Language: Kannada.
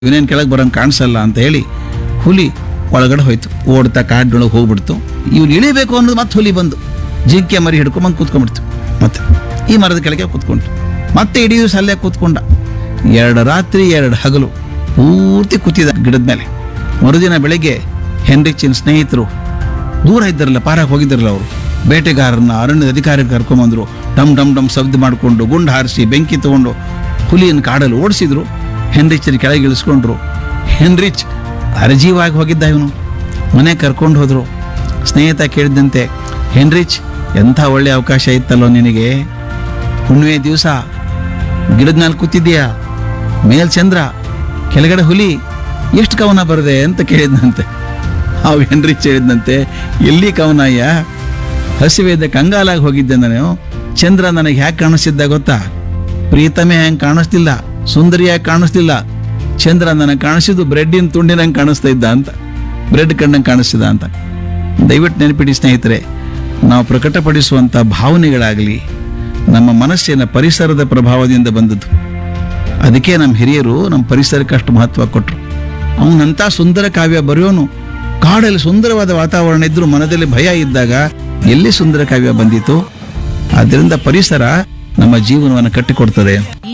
ಇವನೇನು ಕೆಳಗೆ ಬರೋಂಗೆ ಕಾಣಿಸಲ್ಲ ಅಂತ ಹೇಳಿ ಹುಲಿ ಒಳಗಡೆ ಹೋಯ್ತು ಓಡ್ತಾ ಕಾಡಿನೊಳಗೆ ಹೋಗ್ಬಿಡ್ತು ಇವ್ನು ಇಳಿಬೇಕು ಅನ್ನೋದು ಮತ್ತೆ ಹುಲಿ ಬಂದು ಜಿಂಕೆ ಮರಿ ಹಿಡ್ಕೊಂಬಂದು ಕೂತ್ಕೊಂಡ್ಬಿಡ್ತು ಮತ್ತೆ ಈ ಮರದ ಕೆಳಗೆ ಕೂತ್ಕೊಂಡು ಮತ್ತೆ ಇಡೀ ದಿವಸ ಅಲ್ಲೇ ಕೂತ್ಕೊಂಡ ಎರಡು ರಾತ್ರಿ ಎರಡು ಹಗಲು ಪೂರ್ತಿ ಕೂತಿದ ಗಿಡದ ಮೇಲೆ ಮರುದಿನ ಬೆಳಗ್ಗೆ ಹೆನ್ರಿಚಿನ ಸ್ನೇಹಿತರು ದೂರ ಇದ್ದಾರಲ್ಲ ಪಾರಾಕ್ ಹೋಗಿದ್ದಾರಲ್ಲ ಅವರು ಬೇಟೆಗಾರರನ್ನ ಅರಣ್ಯದ ಅಧಿಕಾರಿ ಕರ್ಕೊಂಬಂದ್ರು ಡಮ್ ಡಮ್ ಡಮ್ ಶಬ್ದ ಮಾಡಿಕೊಂಡು ಗುಂಡು ಹಾರಿಸಿ ಬೆಂಕಿ ತಗೊಂಡು ಹುಲಿಯನ್ನು ಕಾಡಲ್ಲಿ ಓಡಿಸಿದ್ರು ಹೆನ್ರಿಚ್ ಕೆಳಗೆ ಇಳಿಸ್ಕೊಂಡ್ರು ಹೆನ್ರಿಚ್ ಅರಜೀವಾಗಿ ಹೋಗಿದ್ದ ಇವನು ಮನೆ ಕರ್ಕೊಂಡು ಹೋದ್ರು ಸ್ನೇಹಿತ ಕೇಳಿದಂತೆ ಹೆನ್ರಿಚ್ ಎಂಥ ಒಳ್ಳೆ ಅವಕಾಶ ಇತ್ತಲ್ಲೋ ನಿನಗೆ ಹುಣ್ಣಿಮೆ ದಿವಸ ಗಿಡದ ಮೇಲೆ ಕೂತಿದ್ದೀಯಾ ಮೇಲ್ ಚಂದ್ರ ಕೆಳಗಡೆ ಹುಲಿ ಎಷ್ಟು ಕವನ ಬರದೆ ಅಂತ ಕೇಳಿದ್ನಂತೆ ಅವು ಹೆನ್ರಿಚ್ ಹೇಳಿದ್ನಂತೆ ಎಲ್ಲಿ ಕವನಯ್ಯ ಹಸಿವೆದ ಕಂಗಾಲಾಗಿ ಹೋಗಿದ್ದೆ ನಾನು ಚಂದ್ರ ನನಗೆ ಹ್ಯಾಕೆ ಕಾಣಿಸ್ತಿದ್ದ ಗೊತ್ತಾ ಪ್ರೀತಮೆ ಹೆಂಗೆ ಕಾಣಿಸ್ತಿಲ್ಲ ಸುಂದರಿಯಾಗಿ ಕಾಣಿಸ್ತಿಲ್ಲ ಚಂದ್ರ ನನಗೆ ಕಾಣಿಸಿದ್ದು ಬ್ರೆಡ್ಡಿನ ತುಂಡಿನಂಗೆ ಕಾಣಿಸ್ತಾ ಇದ್ದ ಅಂತ ಬ್ರೆಡ್ ಕಣ್ಣಂಗೆ ಕಾಣಿಸ್ತಿದ್ದ ಅಂತ ದಯವಿಟ್ಟು ನೆನಪಿಡಿ ಸ್ನೇಹಿತರೆ ನಾವು ಪ್ರಕಟಪಡಿಸುವಂಥ ಭಾವನೆಗಳಾಗಲಿ ನಮ್ಮ ಮನಸ್ಸಿನ ಪರಿಸರದ ಪ್ರಭಾವದಿಂದ ಬಂದದ್ದು ಅದಕ್ಕೆ ನಮ್ಮ ಹಿರಿಯರು ನಮ್ಮ ಪರಿಸರಕ್ಕೆ ಅಷ್ಟು ಮಹತ್ವ ಕೊಟ್ಟರು ಅವನಂಥ ಸುಂದರ ಕಾವ್ಯ ಬರೆಯೋನು ಕಾಡಲ್ಲಿ ಸುಂದರವಾದ ವಾತಾವರಣ ಇದ್ರೂ ಮನದಲ್ಲಿ ಭಯ ಇದ್ದಾಗ ಎಲ್ಲಿ ಸುಂದರ ಕಾವ್ಯ ಬಂದಿತು ಆದ್ದರಿಂದ ಪರಿಸರ ನಮ್ಮ ಜೀವನವನ್ನು ಕಟ್ಟಿಕೊಡ್ತದೆ